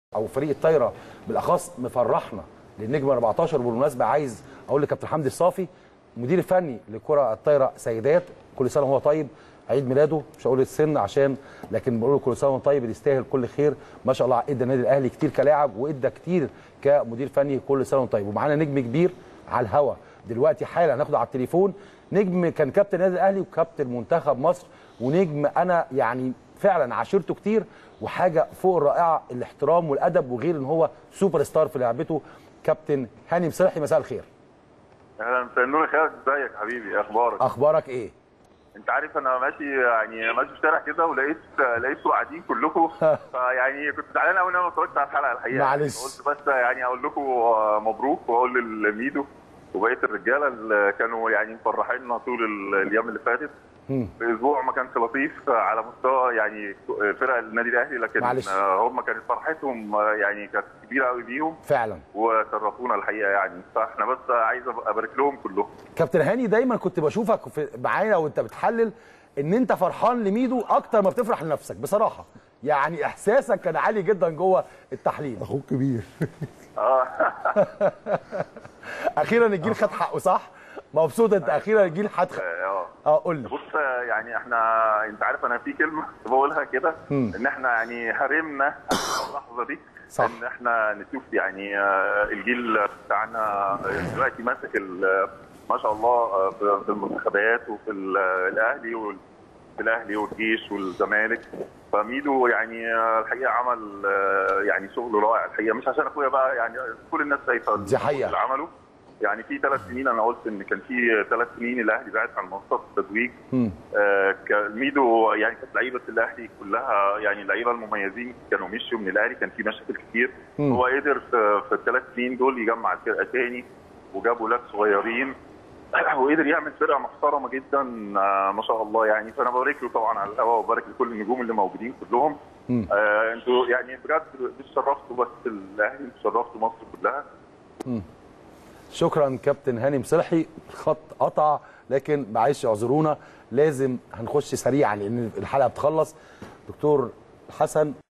او فريق الطايره بالاخص مفرحنا للنجم 14 بالمناسبه عايز اقول لكابتن حمدي الصافي مدير الفني لكره الطايره سيدات كل سنه وهو طيب عيد ميلاده مش هقول السن عشان لكن بقول له كل سنه وهو طيب يستاهل كل خير ما شاء الله ادى النادي الاهلي كتير كلاعب وادى كتير كمدير فني كل سنه وهو طيب ومعانا نجم كبير على الهوا دلوقتي حالا هناخده على التليفون نجم كان كابتن النادي الاهلي وكابتن منتخب مصر ونجم انا يعني فعلا عاشرته كتير وحاجه فوق الرائعه الاحترام والادب وغير ان هو سوبر ستار في لعبته كابتن هاني مصلحي مساء الخير اهلا مساء النور خالد ازيك حبيبي إيه اخبارك اخبارك ايه انت عارف انا ماشي يعني ماشي في الشارع كده ولقيت لقيتكم قاعدين كلكم فيعني كنت زعلان قوي ان انا ما اتفرجتش على الحلقه الحقيقه معلش. قلت بس يعني اقول لكم مبروك واقول لميدو وبقيه الرجاله اللي كانوا يعني مفرحيننا طول ال- الايام اللي فاتت اسبوع ما كانش لطيف على مستوى يعني فرق النادي الاهلي لكن معلش. هم كانت فرحتهم يعني كانت كبيره قوي بيهم فعلا وشرفونا الحقيقه يعني فاحنا بس عايز ابارك لهم كلهم كابتن هاني دايما كنت بشوفك في معانا وانت بتحلل ان انت فرحان لميدو اكتر ما بتفرح لنفسك بصراحه يعني احساسك كان عالي جدا جوه التحليل اخوك كبير اه اخيرا الجيل خد حقه صح مبسوط انت اخيرا الجيل خد حقه اه اه قول لي بص يعني احنا انت عارف انا في كلمه كنت بقولها كده ان احنا يعني هرمنا اللحظه دي صح. ان احنا نشوف يعني آه، الجيل بتاعنا دلوقتي ماسك ال- ما شاء الله آه، في في المنتخبات وفي ال- الاهلي وال- في الاهلي والجيش والزمالك فميدو يعني آه، الحقيقه عمل آه، يعني شغل رائع الحقيقه مش عشان اخويا بقى يعني كل الناس شايفه دي حقيقة. اللي عمله يعني في ثلاث سنين انا قلت ان كان في ثلاث سنين الاهلي بعد عن منصه التتويج آه، كان ميدو يعني كانت لعيبه الاهلي كلها يعني اللعيبه المميزين كانوا مشوا من الاهلي كان في مشاكل كتير هو قدر في, في الثلاث سنين دول يجمع الفرقه تاني وجاب ولاد صغيرين وقدر يعمل فرقه محترمه جدا آه، ما شاء الله يعني فانا ببارك له طبعا على الهوا وبارك لكل النجوم اللي موجودين كلهم آه انتوا يعني بجد مش شرفتوا بس الاهلي انتوا شرفتوا مصر كلها شكرا كابتن هاني مصلحي الخط قطع لكن معلش اعذرونا لازم هنخش سريعا لان الحلقه بتخلص دكتور حسن